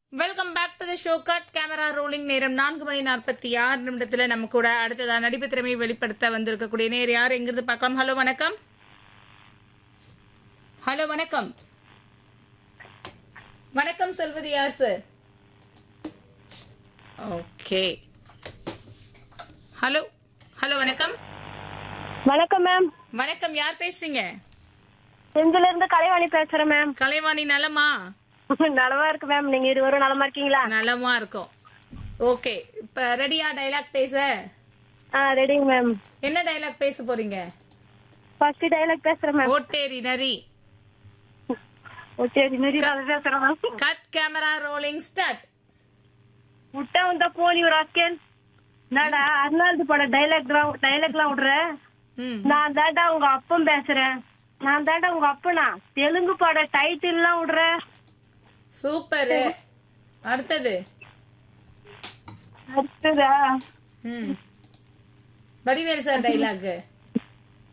welcome back to the show cut camera rolling நேரம் நான்கு மணி நாற்பத்தி ஆறு நிமிடத்துல நம்ம கூட அடுத்ததா நடிப்பு திறமையை வெளிப்படுத்த வந்திருக்கக்கூடிய நேர் யார் எங்கிருந்து பார்க்கலாம் ஹலோ வணக்கம் ஹலோ வணக்கம் வணக்கம் சொல்வது யார் சார் ஓகே ஹலோ ஹலோ வணக்கம் வணக்கம் மேம் வணக்கம் யார் பேசுறீங்க செஞ்சில இருந்து கலைவாணி பேசுறேன் மேம் கலைவாணி நலமா நலமா இருக்கு மேம் நீங்க இருவரும் நலமா இருக்கீங்களா நலமா இருக்கும் ஓகே இப்ப ரெடியா டைலாக் பேச ஆ ரெடிங்க மேம் என்ன டைலாக் பேச போறீங்க ஃபர்ஸ்ட் டைலாக் பேசுறேன் மேம் ஓட்டேரி நரி ஓ சரி நெறி கதை பேசுறேன் ma'am cut camera rolling start விட்டா வந்தா போனி ஒரு அக்கேன் என்னடா அர்னால்டு பட டைலாக் டைலாக்லாம் விடுற ம் நான் தாண்டா உங்க அப்பன் பேசுறேன் நான் தாண்டா உங்க அப்பனா தெலுங்கு பட டைட்டில்லாம் விடுற சூப்பர் அடுத்தது அடுத்ததா ம் வடிவேல் சார் டைலாக்